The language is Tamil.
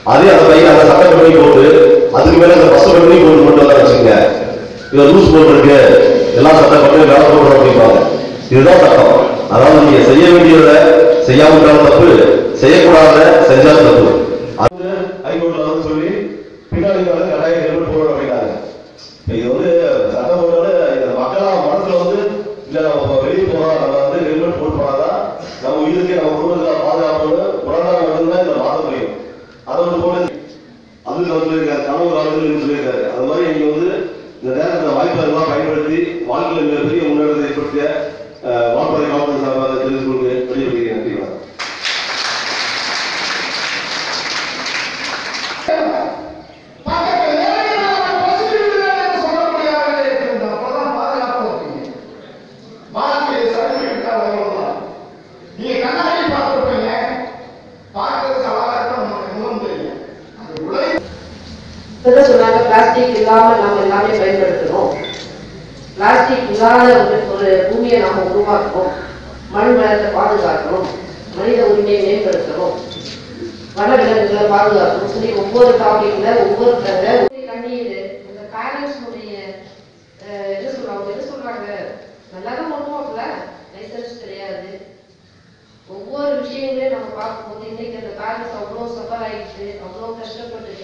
அதே அந்த பையன் அந்த சட்டை பண்ணி போட்டு அதுக்கு மேல அந்த பஸ் பண்ணி போட்டு கொண்டு வந்தா வச்சுங்க இதை லூஸ் போட்டுருக்கு எல்லாம் சட்டை பண்ணி வேலை போடுறோம் அப்படிம்பாங்க இதுதான் சட்டம் அதாவது நீங்க செய்ய வேண்டியத செய்யாம விட்டாலும் தப்பு செய்யக்கூடாத செஞ்சாலும் தப்பு அது ஹைகோர்ட்ல வந்து சொல்லி பின்னாடி வந்து கட்டாயம் ஹெல்மெட் போடணும் அப்படின்னாங்க இது வந்து சட்டம் போட்டோட மக்களா மனசுல வந்து இல்ல நம்ம வெளியே போறோம் நம்ம வந்து ஹெல்மெட் போட்டு போனாதான் நம்ம உயிருக்கு நம்ம குடும்பத்துல பாதுகாப்பு புறநாள் மட்டும்தான் இதை மாற்ற முடியும் அதை வந்து போட்டு அதுல வந்து சொல்லியிருக்காரு கனவு ஆளுநர் சொல்லியிருக்காரு அது மாதிரி நீங்க வந்து இந்த நேரத்தில் வாய்ப்புகள் பயன்படுத்தி வாழ்க்கையில் மிகப்பெரிய முன்னேற்றத்தை ஏற்படுத்திய அஹ், வாக்குறுதி காவல்துறை சார்பாக தெரிவித்துக் கொண்டு வெளியிடுகிறேன் நன்றி வணக்கம். பக்கத்துல ஏழையான பசுமையில்லைன்னு சொல்லக்கூடியவர்களே இருக்கின்ற அப்பதான் பாதுகாப்பு இருக்கீங்க. வாழ்க்கையை சரிவிட்டால் அவ்வளவுதான். நீங்க கண்ணாடி பார்த்திருப்பீங்க. பார்க்கறதுக்கு அழகா இருக்கும், உங்களுக்கு முகம் தெரியும். அது உழை என்ன சொன்னாங்க பிளாஸ்டிக் இல்லாம நாம எல்லாமே பயன்படுத்தணும் பிளாஸ்டிக் இல்லாத ஒரு ஒரு பூமியை நாம உருவாக்கணும் மண் வளத்தை பாதுகாக்கணும் மனித உரிமையை மேம்படுத்தணும் வனவிலங்குகளை பாதுகாக்கணும் சொல்லி ஒவ்வொரு டாபிக்ல ஒவ்வொருத்தங்க கண்ணீர் இந்த பேரண்ட்ஸ்னுடைய என்ன சொல்றாங்க என்ன சொல்றாங்க நல்லா தான் பண்ணுவாங்கல்ல லைசன்ஸ் கிடையாது ஒவ்வொரு விஷயங்களையும் நம்ம பார்க்கும்போது இன்னைக்கு அந்த பேரண்ட்ஸ் அவ்வளோ சஃபர் ஆயிடுச்சு அவ்வளோ கஷ்டப்பட்டு